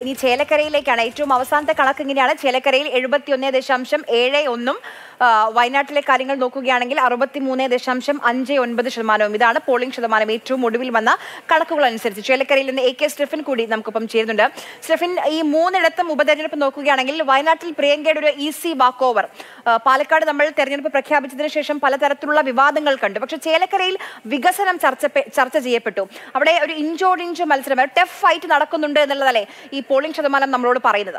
ഇനി ചേലക്കരയിലേക്കാണ് ഏറ്റവും അവസാനത്തെ കണക്ക് ഇങ്ങനെയാണ് ചേലക്കരയിൽ എഴുപത്തിയൊന്ന് ദശാംശം ഏഴ് ഒന്നും ആ, വയനാട്ടിലെ കാര്യങ്ങൾ നോക്കുകയാണെങ്കിൽ അറുപത്തി മൂന്ന് ദശാംശം അഞ്ച് ഒൻപത് ശതമാനവും ഇതാണ് പോളിംഗ് ശതമാനം ഏറ്റവും ഒടുവിൽ വന്ന കണക്കുകൾ അനുസരിച്ച് ചേലക്കരയിൽ നിന്ന് എ കെ സ്റ്റെഫിൻ കൂടി നമുക്കൊപ്പം ചേരുന്നുണ്ട് സ്റ്റെഫിൻ ഈ മൂന്നിടത്തും ഉപതെരഞ്ഞെടുപ്പ് നോക്കുകയാണെങ്കിൽ വയനാട്ടിൽ പ്രിയങ്കയുടെ ഒരു ഈസി വാക്ക് ഓവർ പാലക്കാട് നമ്മൾ തെരഞ്ഞെടുപ്പ് പ്രഖ്യാപിച്ചതിന് ശേഷം പലതരത്തിലുള്ള വിവാദങ്ങൾ കണ്ടു പക്ഷേ ചേലക്കരയിൽ വികസനം ചർച്ച ചർച്ച ചെയ്യപ്പെട്ടു അവിടെ ഒരു ഇഞ്ചോടിഞ്ച് മത്സരം ടഫ് ഫൈറ്റ് നടക്കുന്നുണ്ട് എന്നുള്ളതല്ലേ ഈ പോളിംഗ് ശതമാനം നമ്മളോട് പറയുന്നത്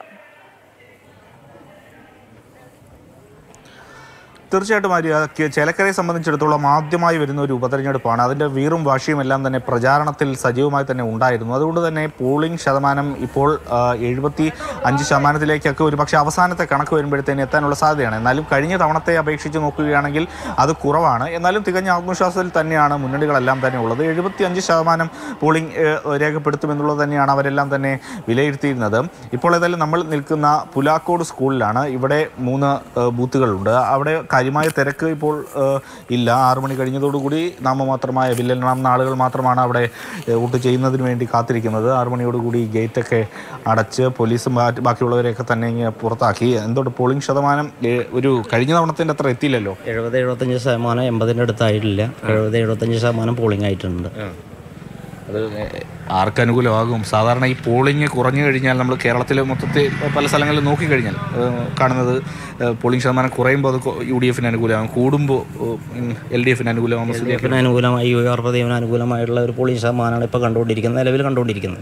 തീർച്ചയായിട്ടും ആര്യ കെ- ചേലക്കരയെ സംബന്ധിച്ചിടത്തോളം ആദ്യമായി വരുന്ന ഒരു ഉപതെരഞ്ഞെടുപ്പാണ് അതിൻ്റെ വീറും വാശിയും എല്ലാം തന്നെ പ്രചാരണത്തിൽ സജീവമായി തന്നെ ഉണ്ടായിരുന്നു അതുകൊണ്ട് തന്നെ പോളിംഗ് ശതമാനം ഇപ്പോൾ ആ, എഴുപത്തി അഞ്ച് ശതമാനത്തിലേക്കൊക്കെ ഒരു പക്ഷേ അവസാനത്തെ കണക്ക് വരുമ്പോഴത്തേന് എത്താനുള്ള സാധ്യതയാണ് എന്നാലും കഴിഞ്ഞ തവണത്തെ അപേക്ഷിച്ച് നോക്കുകയാണെങ്കിൽ അത് കുറവാണ് എന്നാലും തികഞ്ഞ ആത്മവിശ്വാസത്തിൽ തന്നെയാണ് മുന്നണികളെല്ലാം തന്നെ ഉള്ളത് എഴുപത്തി അഞ്ച് ശതമാനം പോളിംഗ് ഏഹ്, രേഖപ്പെടുത്തുമെന്നുള്ളത് തന്നെയാണ് അവരെല്ലാം തന്നെ വിലയിരുത്തിയിരുന്നത് ഇപ്പോൾ ഏതായാലും നമ്മൾ നിൽക്കുന്ന പുലാക്കോട് സ്കൂളിലാണ് ഇവിടെ മൂന്ന് ഏഹ്, ബൂത്തുകളുണ്ട് അവിടെ കാര്യമായ തിരക്ക് ഇപ്പോൾ ഏഹ്, ഇല്ല ആറു മണി കഴിഞ്ഞതോടുകൂടി നാമമാത്രമായ വില്ലെണ്ണാവുന്ന ആളുകൾ മാത്രമാണ് അവിടെ ഏഹ്, വോട്ട് ചെയ്യുന്നതിന് വേണ്ടി കാത്തിരിക്കുന്നത് ആറു മണിയോടുകൂടി ഗേറ്റൊക്കെ അടച്ച് പോലീസും ബാ- ബാക്കിയുള്ളവരെയൊക്കെ തന്നെ ഇങ്ങ് പുറത്താക്കി എന്തുകൊണ്ട് പോളിംഗ് ശതമാനം ഏഹ്, ഒരു കഴിഞ്ഞ തവണത്തിൻ്റെ അത്ര എത്തിയില്ലല്ലോ എഴുപത് എഴുപത്തഞ്ച് ശതമാനം എൺപതിൻ്റെ അടുത്തായിട്ടില്ല എഴുപത് എഴുപത്തഞ്ച് ശതമാനം പോളിംഗ് ആയിട്ടുണ്ട് അത് ആർക്ക് അനുകൂലമാകും സാധാരണ ഈ പോളിംഗ് കുറഞ്ഞു കഴിഞ്ഞാൽ നമ്മൾ കേരളത്തിൽ മൊത്തത്തിൽ പല സ്ഥലങ്ങളിൽ നോക്കിക്കഴിഞ്ഞാൽ ഏഹ്, കാണുന്നത് ഏഹ്, പോളിംഗ് ശതമാനം കുറയുമ്പോൾ അത് യു ഡി എഫിന് അനുകൂലമാകും കൂടുമ്പോൾ എൽ ഡി എഫിന് അനുകൂലമാകും എൽ ഡി എഫിന് അനുകൂലമായി യു ആർ പ്രദീപിന് അനുകൂലമായിട്ടുള്ള ഒരു പോളിംഗ് ശതമാനമാണ് ഇപ്പോൾ കണ്ടുകൊണ്ടിരിക്കുന്നത് നിലവിൽ കണ്ടുകൊണ്ടിരിക്കുന്നത്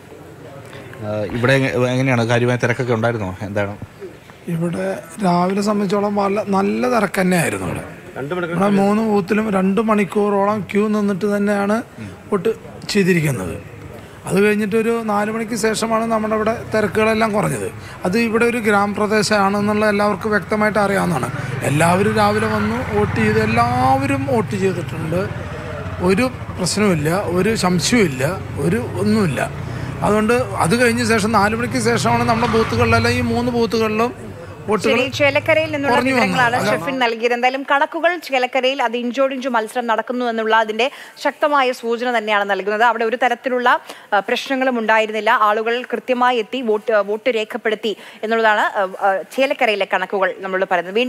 ഏഹ്, ഇവിടെ എങ്ങ- എങ്ങനെയാണ് കാര്യമായ തിരക്കൊക്കെ ഉണ്ടായിരുന്നോ എന്താണ് ഇവിടെ രാവിലെ സംബന്ധിച്ചോളം നല്ല നല്ല തിരക്ക് തന്നെയായിരുന്നു ഇവിടെ ഇവിടെ മൂന്ന് ബൂത്തിലും രണ്ട് മണിക്കൂറോളം ക്യൂ നിന്നിട്ട് തന്നെയാണ് വോട്ട് ചെയ്തിരിക്കുന്നത് അത് കഴിഞ്ഞിട്ടൊരു നാല് മണിക്ക് ശേഷമാണ് നമ്മുടെ ഇവിടെ തിരക്കുകളെല്ലാം കുറഞ്ഞത് അത് ഇവിടെ ഒരു ഗ്രാമപ്രദേശമാണെന്നുള്ള എല്ലാവർക്കും വ്യക്തമായിട്ട് അറിയാവുന്നതാണ് എല്ലാവരും രാവിലെ വന്നു വോട്ട് ചെയ്ത് എല്ലാവരും വോട്ട് ചെയ്തിട്ടുണ്ട് ഒരു പ്രശ്നവുമില്ല ഒരു സംശയവുമില്ല ഒരു ഒന്നുമില്ല അതുകൊണ്ട് അത് കഴിഞ്ഞ ശേഷം നാല് മണിക്ക് ശേഷമാണ് നമ്മുടെ ബൂത്തുകളിലെല്ലാം ഈ മൂന്ന് ബൂത്തുകളിലും വോട്ടുകൾ ശരി ചേലക്കരയിൽ നിന്നുള്ള കുറഞ്ഞു വന്നു. വിവരങ്ങളാണ് അല്ല- ഷെഫിൻ നൽകിയത് എന്തായാലും കണക്കുകൾ ചേലക്കരയിൽ അത് ഇഞ്ചോടിഞ്ചു മത്സരം നടക്കുന്നു എന്നുള്ള അതിന്റെ ശക്തമായ സൂചന തന്നെയാണ് നൽകുന്നത് അവിടെ ഒരു തരത്തിലുള്ള ആ, പ്രശ്നങ്ങളും ഉണ്ടായിരുന്നില്ല ആളുകൾ കൃത്യമായി എത്തി വോട്ട് വോട്ട് രേഖപ്പെടുത്തി എന്നുള്ളതാണ് ആ, ആ, ചേലക്കരയിലെ കണക്കുകൾ നമ്മളോട് പറയുന്നത് വീണ്ടും